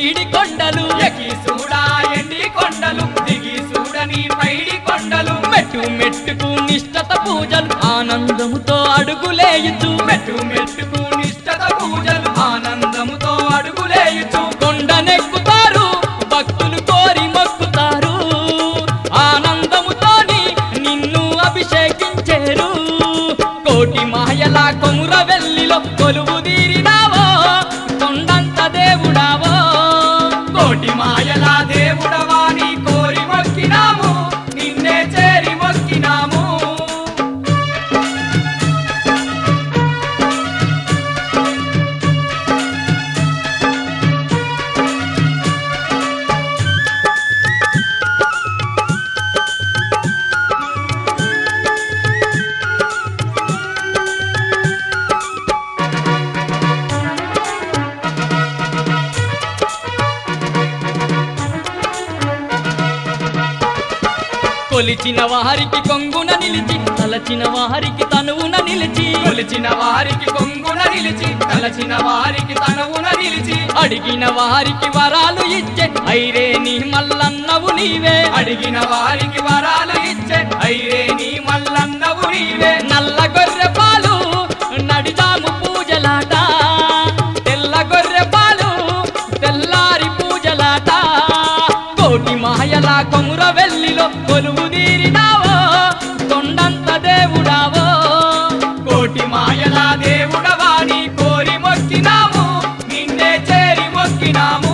పైడి కొండలు ఎకి చూడా ఎండి కొండలు దిగి చూడని పైడి కొండలు మెట్టు మెట్టుకు నిష్టత పూజలు ఆనందముతో అడుగులేయుచు మెట్టు మెట్టుకు నిష్టత పూజలు ఆనందముతో అడుగులేయుచు కొండనెక్కుతారు భక్తులు కోరి మొక్కుతారు ఆనందముతోని నిన్ను అభిషేకించేరు కోటి మాయల కొముర వెల్లిలో కొలువు తీరినావో కొండంత దేవుడావో కోటి మాయల దేవుడవాని కోరి మొక్కినాము నిన్నే చేరి మొక్కినాము కొలిచిన వారికి కొంగున నిలిచి తలచిన వారికి తనువున నిలిచి కొలిచిన వారికి కొంగున నిలిచి తలచిన వారికి తనవున నిలిచి అడిగిన వారికి వరాలు ఇచ్చే ఐరే నీ మల్లన్నవు నీవే అడిగిన వారికి వరాలు ఇచ్చే ఐరే నీ మల్లన్నవు నీవే నల్ల గొర్రె పాలు నడిదాము పూజలాట తెల్ల గొర్రె పాలు తెల్లారి పూజలాట కోటి మాయల కొముర వెల్లిలో కొలువు తీరినావో కొండంత దేవుడావో కోటి మాయల దేవుడవాని కోరి మొక్కినాము నిన్నే చేరి మొక్కినాము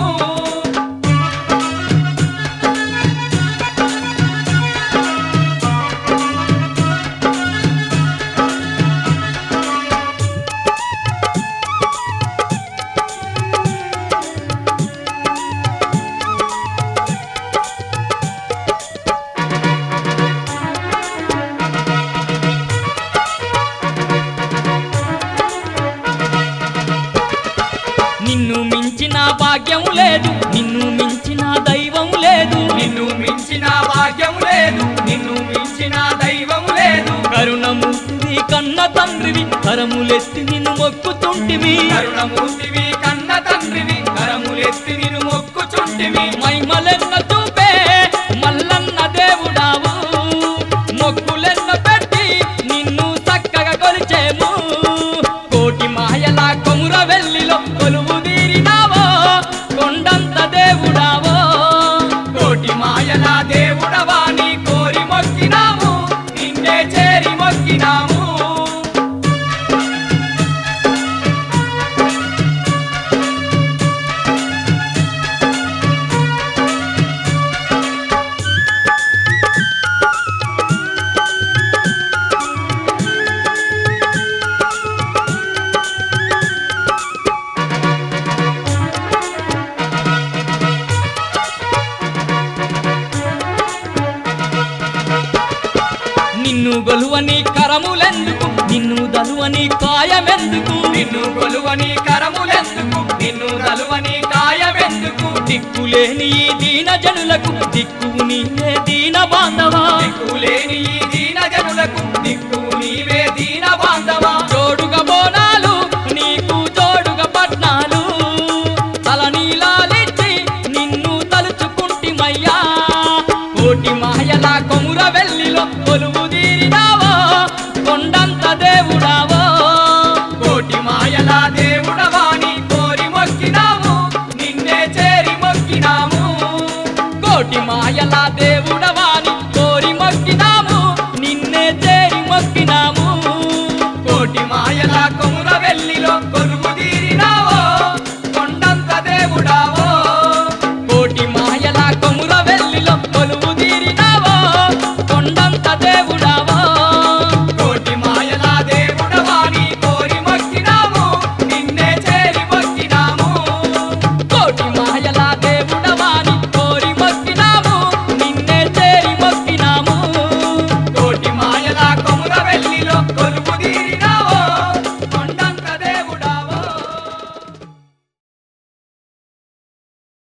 నిన్ను మించిన భాగ్యం లేదు నిన్ను మించిన దైవం లేదు నిన్ను మించిన భాగ్యం లేదు నిన్ను మించిన దైవం లేదు కరుణమూర్తివి కన్న తండ్రివి కరములెత్తి నిన్ను మొక్కుతుంటివి కరుణమూర్తివి కన్న తండ్రివి కరములెత్తి నిన్ను మొక్కుచుంటివి మైమలెన్న చూపే మల్లన్న దేవుడావు మొక్కులెన్న పెట్టి నిన్ను చక్కగా కొలిచేము కోటి మాయల కొముర వెల్లిలో కొలువు తీరినావో కొండంత దేవుడావో కోటి మాయల దేవుడవాని కోరి మొక్కినాము నిన్నే చేరి మొక్కినాము నిన్ను గొలువని కరములెందుకు నిన్ను దలువని కాయమెందుకు నిన్ను కొలువని కరములెందుకు నిన్ను నలువని కాయమెందుకు దిక్కులేని ఈ దీన జనులకు దిక్కువు నీవే దీన బాంధవా దిక్కులేని ఈ దీన జనులకు దిక్కు నీవే దీన బాంధవా జోడుగా బోనాలు నీకు జోడుగా పట్నాలు తలనీలాలిచ్చి నిన్ను తలుచుకుంటిమయ్యా కోటి మాయల కొముర వెల్లిలో కొలువు తీరినావో కొండ